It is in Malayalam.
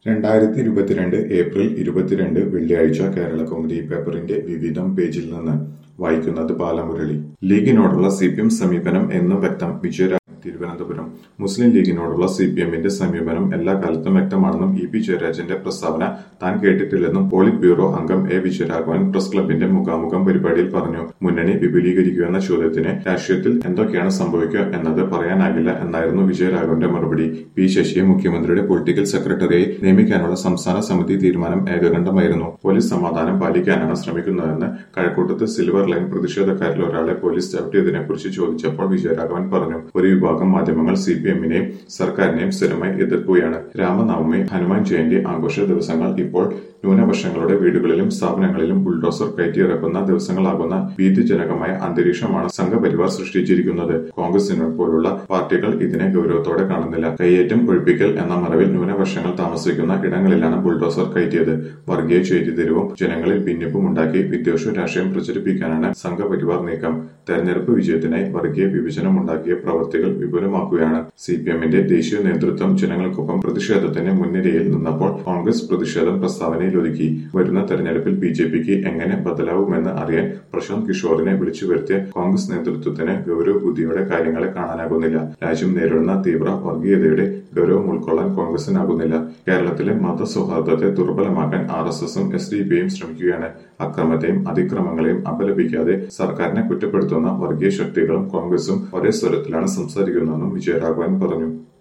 രണ്ടായിരത്തി ഇരുപത്തിരണ്ട് ഏപ്രിൽ ഇരുപത്തിരണ്ട് വെള്ളിയാഴ്ച കേരള കൗമുദി പേപ്പറിന്റെ വിവിധം പേജിൽ നിന്ന് വായിക്കുന്നത് ബാലമുരളി ലീഗിനോടുള്ള സി പി എം സമീപനം എന്ന് വ്യക്തം വിജയരാഘവൻ തിരുവനന്തപുരം മുസ്ലിം ലീഗിനോടുള്ള സി പി എമ്മിന്റെ സമീപനം എല്ലാ കാലത്തും വ്യക്തമാണെന്നും ഇ പി ജയരാജന്റെ പ്രസ്താവന താൻ കേട്ടിട്ടില്ലെന്നും പോളിറ്റ് ബ്യൂറോ അംഗം എ വിജയരാഘവൻ പ്രസ് ക്ലബിന്റെ മുഖാമുഖം പരിപാടിയിൽ പറഞ്ഞു മുന്നണി വിപുലീകരിക്കുമെന്ന ചോദ്യത്തിന് രാഷ്ട്രീയത്തിൽ എന്തൊക്കെയാണ് സംഭവിക്കുക എന്നത് പറയാനാകില്ല എന്നായിരുന്നു വിജയരാഘവന്റെ മറുപടി പി ശശിയെ മുഖ്യമന്ത്രിയുടെ പൊളിറ്റിക്കൽ സെക്രട്ടറിയായി നിയമിക്കാനുള്ള സംസ്ഥാന സമിതി തീരുമാനം ഏകകണ്ഠമായിരുന്നു പോലീസ് സമാധാനം പാലിക്കാനാണ് ശ്രമിക്കുന്നതെന്ന് കഴക്കൂട്ടത്ത് സിൽവർ ലൈൻ പ്രതിഷേധക്കാരിൽ ഒരാളെ പോലീസ് ചവിട്ടിയതിനെക്കുറിച്ച് ചോദിച്ചപ്പോൾ വിജയരാഘവൻ പറഞ്ഞു ഒരു വിഭാഗം മാധ്യമങ്ങൾ സി പി എമ്മിനെയും സർക്കാരിനെയും സ്ഥിരമായി എതിർക്കുകയാണ് രാമനവമി ഹനുമാൻ ജയന്തി ആഘോഷ ദിവസങ്ങൾ ഇപ്പോൾ ന്യൂനപക്ഷങ്ങളുടെ വീടുകളിലും സ്ഥാപനങ്ങളിലും ബുൾഡോസർ കയറ്റിയിറക്കുന്ന ദിവസങ്ങളാകുന്ന ഭീതിജനകമായ അന്തരീക്ഷമാണ് സംഘപരിവാർ സൃഷ്ടിച്ചിരിക്കുന്നത് കോൺഗ്രസിനെ പോലുള്ള പാർട്ടികൾ ഇതിനെ ഗൗരവത്തോടെ കാണുന്നില്ല കയ്യേറ്റം ഒഴിപ്പിക്കൽ എന്ന മറവിൽ ന്യൂനപക്ഷങ്ങൾ താമസിക്കുന്ന ഇടങ്ങളിലാണ് ബുൾഡോസർ കയറ്റിയത് വർഗീയ ചേരിതിരിവും ജനങ്ങളിൽ ഭിന്നിപ്പും ഉണ്ടാക്കി വിദ്വേഷ രാഷ്ട്രീയം പ്രചരിപ്പിക്കാനാണ് സംഘപരിവാർ നീക്കം തെരഞ്ഞെടുപ്പ് വിജയത്തിനായി വർഗീയ വിഭജനം ഉണ്ടാക്കിയ പ്രവൃത്തികൾ വിപുലമാക്കുകയാണ് സി പി എമ്മിന്റെ ദേശീയ നേതൃത്വം ജനങ്ങൾക്കൊപ്പം പ്രതിഷേധത്തിന് മുൻനിരയിൽ നിന്നപ്പോൾ കോൺഗ്രസ് പ്രതിഷേധം പ്രസ്താവനയിൽ ഒതുക്കി വരുന്ന തെരഞ്ഞെടുപ്പിൽ ബി ജെ പിക്ക് എങ്ങനെ ബദലാവുമെന്ന് അറിയാൻ പ്രശാന്ത് കിഷോറിനെ വിളിച്ചു വരുത്തിയ കോൺഗ്രസ് നേതൃത്വത്തിന് ഗൗരവബുദ്ധിയോടെ കാര്യങ്ങളെ കാണാനാകുന്നില്ല രാജ്യം നേരിടുന്ന തീവ്ര വർഗീയതയുടെ ഗൗരവം ഉൾക്കൊള്ളാൻ കോൺഗ്രസിനാകുന്നില്ല കേരളത്തിലെ മതസൗഹാർദ്ദത്തെ ദുർബലമാക്കാൻ ആർ എസ് എസും എസ് ഡി പിയും ശ്രമിക്കുകയാണ് അക്രമത്തെയും അതിക്രമങ്ങളെയും അപലപിക്കാതെ സർക്കാരിനെ കുറ്റപ്പെടുത്തുന്ന വർഗീയ ശക്തികളും കോൺഗ്രസും ഒരേ സ്വരത്തിലാണ് സംസാരിക്കുന്നതെന്നും വിജയരാഘവൻ പറഞ്ഞു